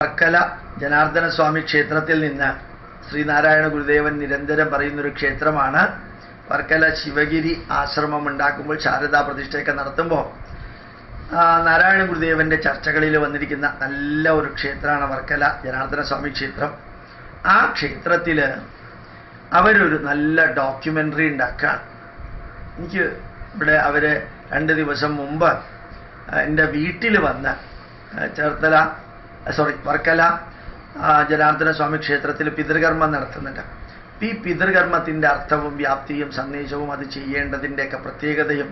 വർക്കല ജനാർദ്ദന സ്വാമി ക്ഷേത്രത്തിൽ നിന്ന് ശ്രീനാരായണ ഗുരുദേവൻ നിരന്തരം പറയുന്നൊരു ക്ഷേത്രമാണ് വർക്കല ശിവഗിരി ആശ്രമം ഉണ്ടാക്കുമ്പോൾ ശാരദാ പ്രതിഷ്ഠയൊക്കെ നടത്തുമ്പോൾ ആ, നാരായണ ഗുരുദേവന്റെ ചർച്ചകളിൽ വന്നിരിക്കുന്ന നല്ല ഒരു ക്ഷേത്രമാണ് വർക്കല ജനാർദ്ദന സ്വാമി ക്ഷേത്രം ആ ക്ഷേത്രത്തിൽ അവരൊരു നല്ല ഡോക്യുമെൻ്ററി ഉണ്ടാക്കുകയാണ് എനിക്ക് ഇവിടെ അവർ രണ്ട് ദിവസം മുമ്പ് ആ, എൻ്റെ വീട്ടിൽ വന്ന് ആ, ചേർത്തല സോറി വർക്കല ആ, ജനാർദ്ദന സ്വാമി ക്ഷേത്രത്തിൽ പിതൃകർമ്മം നടത്തുന്നുണ്ട് ഈ പിതൃകർമ്മത്തിൻ്റെ അർത്ഥവും വ്യാപ്തിയും സന്ദേശവും അത് ചെയ്യേണ്ടതിൻ്റെയൊക്കെ പ്രത്യേകതയും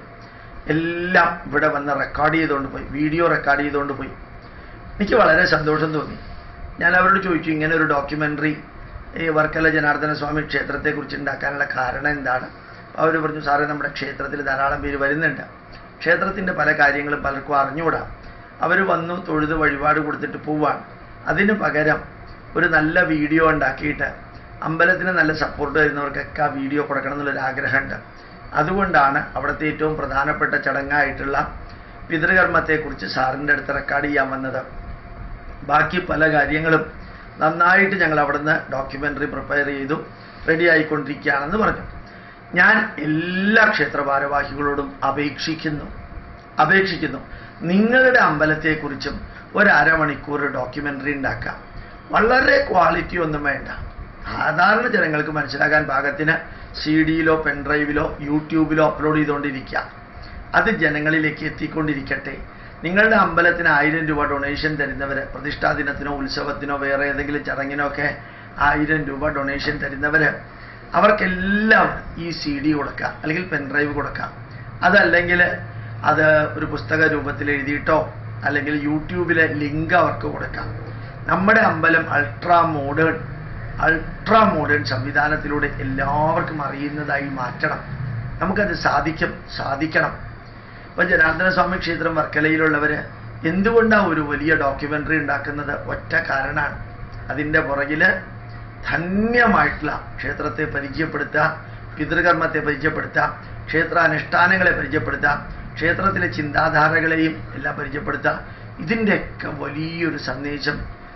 എല്ലാം ഇവിടെ വന്ന് റെക്കോർഡ് ചെയ്തുകൊണ്ട് പോയി വീഡിയോ റെക്കോർഡ് ചെയ്തുകൊണ്ട് പോയി എനിക്ക് വളരെ സന്തോഷം തോന്നി ഞാൻ അവരോട് ചോദിച്ചു ഇങ്ങനെ ഒരു ഡോക്യുമെൻ്ററി ഈ വർക്കല ജനാർദ്ദന സ്വാമി ക്ഷേത്രത്തെക്കുറിച്ച് ഉണ്ടാക്കാനുള്ള കാരണം എന്താണ് അവർ പറഞ്ഞു സാറേ നമ്മുടെ ക്ഷേത്രത്തിൽ ധാരാളം പേര് വരുന്നുണ്ട് ക്ഷേത്രത്തിൻ്റെ പല കാര്യങ്ങളും പലർക്കും അറിഞ്ഞുകൂടാ അവർ വന്നു തൊഴുത് വഴിപാട് കൊടുത്തിട്ട് പോവാണ് അതിന് പകരം ഒരു നല്ല വീഡിയോ ഉണ്ടാക്കിയിട്ട് അമ്പലത്തിന് നല്ല സപ്പോർട്ട് തരുന്നവർക്കൊക്കെ ആ വീഡിയോ കൊടുക്കണം എന്നുള്ളൊരു ആഗ്രഹമുണ്ട് അതുകൊണ്ടാണ് അവിടുത്തെ ഏറ്റവും പ്രധാനപ്പെട്ട ചടങ്ങായിട്ടുള്ള പിതൃകർമ്മത്തെക്കുറിച്ച് സാറിൻ്റെ അടുത്ത് റെക്കോർഡ് ചെയ്യാൻ വന്നത് ബാക്കി പല കാര്യങ്ങളും നന്നായിട്ട് ഞങ്ങൾ അവിടുന്ന് ഡോക്യുമെൻ്ററി പ്രിപ്പയർ ചെയ്തു റെഡി ആയിക്കൊണ്ടിരിക്കുകയാണെന്ന് പറഞ്ഞു ഞാൻ എല്ലാ ക്ഷേത്ര ഭാരവാഹികളോടും അപേക്ഷിക്കുന്നു അപേക്ഷിക്കുന്നു നിങ്ങളുടെ അമ്പലത്തെക്കുറിച്ചും ഒരു അരമണിക്കൂർ ഡോക്യുമെൻ്ററി ഉണ്ടാക്കാം വളരെ ക്വാളിറ്റി ഒന്നും വേണ്ട സാധാരണ ജനങ്ങൾക്ക് മനസ്സിലാക്കാൻ പാകത്തിന് സി ഡിയിലോ പെൻഡ്രൈവിലോ യൂട്യൂബിലോ അപ്ലോഡ് ചെയ്തുകൊണ്ടിരിക്കുക അത് ജനങ്ങളിലേക്ക് എത്തിക്കൊണ്ടിരിക്കട്ടെ നിങ്ങളുടെ അമ്പലത്തിന് ആയിരം രൂപ ഡൊണേഷൻ തരുന്നവർ പ്രതിഷ്ഠാ ദിനത്തിനോ ഉത്സവത്തിനോ വേറെ ഏതെങ്കിലും ചടങ്ങിനോ ഒക്കെ ആയിരം രൂപ ഡൊണേഷൻ തരുന്നവർ അവർക്കെല്ലാം ഈ സി ഡി കൊടുക്കാം അല്ലെങ്കിൽ പെൻഡ്രൈവ് കൊടുക്കാം അതല്ലെങ്കിൽ അത് ഒരു പുസ്തക രൂപത്തിൽ എഴുതിയിട്ടോ അല്ലെങ്കിൽ യൂട്യൂബിലെ ലിങ്ക് അവർക്ക് കൊടുക്കാം നമ്മുടെ അമ്പലം അൾട്രാ മോഡേൺ അൾട്രാ മോഡേൺ സംവിധാനത്തിലൂടെ എല്ലാവർക്കും അറിയുന്നതായി മാറ്റണം നമുക്കത് സാധിക്കും സാധിക്കണം ഇപ്പം ജനാർദ്ദന സ്വാമി ക്ഷേത്രം വർക്കലയിലുള്ളവർ എന്തുകൊണ്ടാണ് ഒരു വലിയ ഡോക്യുമെൻ്ററി ഉണ്ടാക്കുന്നത് ഒറ്റ കാരണമാണ് അതിൻ്റെ പുറകിൽ ധന്യമായിട്ടുള്ള ക്ഷേത്രത്തെ പരിചയപ്പെടുത്തുക പിതൃകർമ്മത്തെ പരിചയപ്പെടുത്തുക ക്ഷേത്രാനുഷ്ഠാനങ്ങളെ പരിചയപ്പെടുത്തുക ക്ഷേത്രത്തിലെ ചിന്താധാരകളെയും എല്ലാം പരിചയപ്പെടുത്തുക ഇതിൻ്റെയൊക്കെ വലിയൊരു സന്ദേശം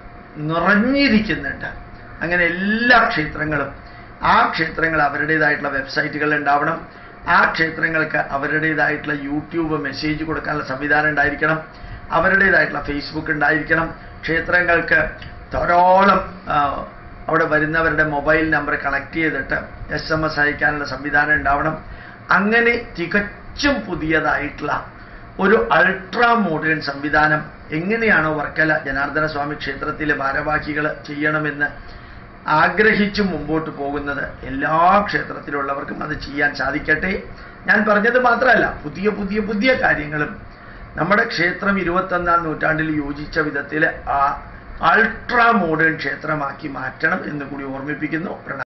നിറഞ്ഞിരിക്കുന്നുണ്ട് അങ്ങനെ എല്ലാ ക്ഷേത്രങ്ങളും ആ ക്ഷേത്രങ്ങൾ അവരുടേതായിട്ടുള്ള വെബ്സൈറ്റുകൾ ഉണ്ടാവണം ആ ക്ഷേത്രങ്ങൾക്ക് അവരുടേതായിട്ടുള്ള യൂട്യൂബ് മെസ്സേജ് കൊടുക്കാനുള്ള സംവിധാനം ഉണ്ടായിരിക്കണം അവരുടേതായിട്ടുള്ള ഫേസ്ബുക്ക് ഉണ്ടായിരിക്കണം ക്ഷേത്രങ്ങൾക്ക് ധാരാളം ആ, അവിടെ വരുന്നവരുടെ മൊബൈൽ നമ്പർ കണക്ട് ചെയ്തിട്ട് എസ് എം എസ് അയക്കാനുള്ള സംവിധാനം ഉണ്ടാവണം അങ്ങനെ തികച്ചും പുതിയതായിട്ടുള്ള ഒരു അൾട്രാ മോഡേൺ സംവിധാനം എങ്ങനെയാണോ വർക്കല ജനാർദ്ദന സ്വാമി ക്ഷേത്രത്തിലെ ഭാരവാഹികൾ ചെയ്യണമെന്ന് ആഗ്രഹിച്ചു മുമ്പോട്ട് പോകുന്നത് എല്ലാ ക്ഷേത്രത്തിലുള്ളവർക്കും അത് ചെയ്യാൻ സാധിക്കട്ടെ ഞാൻ പറഞ്ഞത് മാത്രമല്ല പുതിയ പുതിയ പുതിയ കാര്യങ്ങളും നമ്മുടെ ക്ഷേത്രം ഇരുപത്തൊന്നാം നൂറ്റാണ്ടിൽ യോജിച്ച വിധത്തിൽ ആ അൾട്രാ മോഡേൺ ക്ഷേത്രമാക്കി മാറ്റണം എന്ന് കൂടി ഓർമ്മിപ്പിക്കുന്നു പ്രണാമം